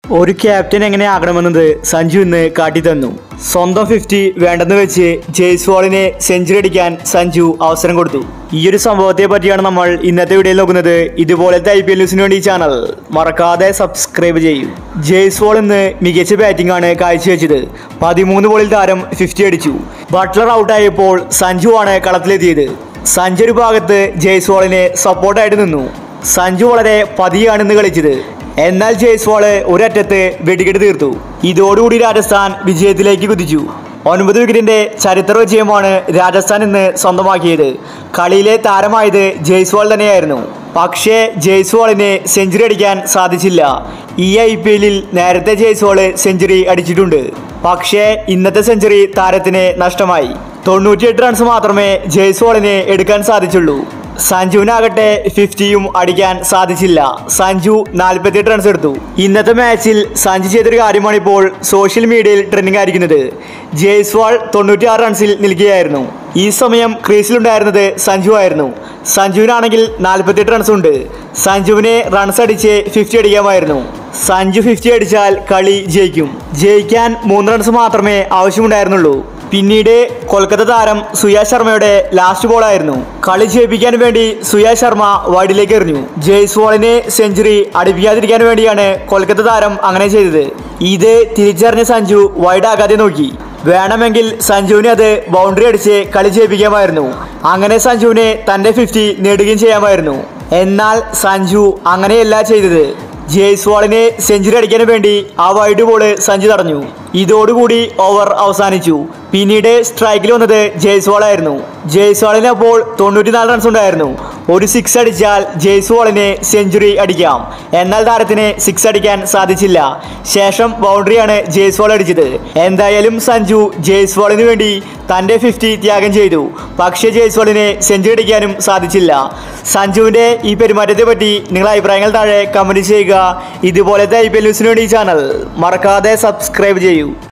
ഒരു ക്യാപ്റ്റൻ എങ്ങനെ ആകണമെന്നത് സഞ്ജു ഇന്ന് കാട്ടിത്തന്നു സ്വന്തം ഫിഫ്റ്റി വേണ്ടെന്ന് വെച്ച് ജയ്സ്വാളിനെ സെഞ്ചുറി അടിക്കാൻ സഞ്ജു അവസരം കൊടുത്തു ഈ ഒരു സംഭവത്തെ പറ്റിയാണ് നമ്മൾ ഇന്നത്തെ വീഡിയോയിൽ നോക്കുന്നത് ഇതുപോലത്തെ ഐ പി എൽ ന്യൂസിന് വേണ്ടി ഈ ചാനൽ മറക്കാതെ സബ്സ്ക്രൈബ് ചെയ്യൂ ജയ്സ്വാൾ ഇന്ന് മികച്ച ബാറ്റിംഗ് ആണ് കാഴ്ചവെച്ചത് പതിമൂന്ന് ബോളിൽ താരം ഫിഫ്റ്റി അടിച്ചു ബട്ട്ലർ ഔട്ടായപ്പോൾ സഞ്ജു ആണ് കളത്തിലെത്തിയത് സഞ്ജു ഒരു ഭാഗത്ത് ജയ്സ്വാളിനെ സപ്പോർട്ടായിട്ട് നിന്നു സഞ്ജു വളരെ പതിയാണ് ഇന്ന് കളിച്ചത് എന്നാൽ ജയ്സ്വാള് ഒരറ്റത്ത് വെടിക്കെട്ട് തീർത്തു ഇതോടുകൂടി രാജസ്ഥാൻ വിജയത്തിലേക്ക് കുതിച്ചു ഒൻപത് വിക്കറ്റിന്റെ ചരിത്ര വിജയമാണ് രാജസ്ഥാൻ ഇന്ന് സ്വന്തമാക്കിയത് കളിയിലെ താരമായത് ജയ്സ്വാൾ തന്നെയായിരുന്നു പക്ഷേ ജയ്സ്വാളിന് സെഞ്ചുറി അടിക്കാൻ സാധിച്ചില്ല ഈ ഐ പി എല്ലിൽ നേരത്തെ ജയ്സ്വാള് സെഞ്ചുറി അടിച്ചിട്ടുണ്ട് പക്ഷേ ഇന്നത്തെ സെഞ്ചുറി താരത്തിന് നഷ്ടമായി തൊണ്ണൂറ്റിയെട്ട് റൺസ് മാത്രമേ ജയ്സ്വാളിന് എടുക്കാൻ സാധിച്ചുള്ളൂ സഞ്ജുവിനാകട്ടെ ഫിഫ്റ്റിയും അടിക്കാൻ സാധിച്ചില്ല സഞ്ജു നാൽപ്പത്തിയെട്ട് റൺസ് എടുത്തു ഇന്നത്തെ മാച്ചിൽ സഞ്ജു ചെയ്തൊരു കാര്യമാണ് ഇപ്പോൾ സോഷ്യൽ മീഡിയയിൽ ട്രെൻഡിംഗ് ആയിരിക്കുന്നത് ജയ്സ്വാൾ തൊണ്ണൂറ്റിയാറ് റൺസിൽ നിൽക്കുകയായിരുന്നു ഈ സമയം ക്രീസിലുണ്ടായിരുന്നത് സഞ്ജു ആയിരുന്നു സഞ്ജുവിനാണെങ്കിൽ നാൽപ്പത്തിയെട്ട് റൺസ് ഉണ്ട് സഞ്ജുവിനെ റൺസ് അടിച്ച് ഫിഫ്റ്റി അടിക്കാമായിരുന്നു സഞ്ജു ഫിഫ്റ്റി അടിച്ചാൽ കളി ജയിക്കും ജയിക്കാൻ മൂന്ന് റൺസ് മാത്രമേ ആവശ്യമുണ്ടായിരുന്നുള്ളൂ പിന്നീട് കൊൽക്കത്ത താരം സുയാ ശർമ്മയുടെ ലാസ്റ്റ് ബോളായിരുന്നു കളി ജയിപ്പിക്കാൻ വേണ്ടി സുയാ ശർമ്മ വൈഡിലേക്ക് എറിഞ്ഞു ജയ്സ്വാളിനെ സെഞ്ചുറി അടിപ്പിക്കാതിരിക്കാൻ വേണ്ടിയാണ് കൊൽക്കത്ത താരം അങ്ങനെ ചെയ്തത് ഇത് തിരിച്ചറിഞ്ഞ സഞ്ജു വൈഡാകാതെ നോക്കി വേണമെങ്കിൽ സഞ്ജുവിനെ അത് ബൗണ്ടറി അടിച്ച് കളി ജയിപ്പിക്കാമായിരുന്നു അങ്ങനെ സഞ്ജുവിനെ തന്റെ ഫിഫ്റ്റി നേടുകയും ചെയ്യാമായിരുന്നു എന്നാൽ സഞ്ജു അങ്ങനെയല്ല ചെയ്തത് ജയ്സ്വാളിനെ സെഞ്ചുറി അടിക്കാൻ വേണ്ടി ആ വൈഡ് ബോള് സഞ്ജു തടഞ്ഞു ഇതോടുകൂടി ഓവർ അവസാനിച്ചു പിന്നീട് സ്ട്രൈക്കിൽ വന്നത് ജയ്സ്വാൾ ആയിരുന്നു ജയ്സ്വാളിന് അപ്പോൾ തൊണ്ണൂറ്റിനാല് റൺസ് ഉണ്ടായിരുന്നു ഒരു സിക്സ് അടിച്ചാൽ ജയ്സ്വാളിന് സെഞ്ചുറി അടിക്കാം എന്നാൽ താരത്തിന് സിക്സ് അടിക്കാൻ സാധിച്ചില്ല ശേഷം ബൗണ്ടറിയാണ് ജയ്സ്വാൾ അടിച്ചത് എന്തായാലും സഞ്ജു ജയ്സ്വാളിന് വേണ്ടി തന്റെ ഫിഫ്റ്റി ത്യാഗം ചെയ്തു പക്ഷേ ജയ്സ്വാളിന് സെഞ്ചുറി അടിക്കാനും സാധിച്ചില്ല സഞ്ജുവിന്റെ ഈ പെരുമാറ്റത്തെ പറ്റി നിങ്ങളുടെ അഭിപ്രായങ്ങൾ താഴെ കമന്റ് ചെയ്യുക ഇതുപോലത്തെ ഐ പി എൽ ന്യൂസിന് വേണ്ടി ഈ ചാനൽ മറക്കാതെ സബ്സ്ക്രൈബ് ചെയ്യൂ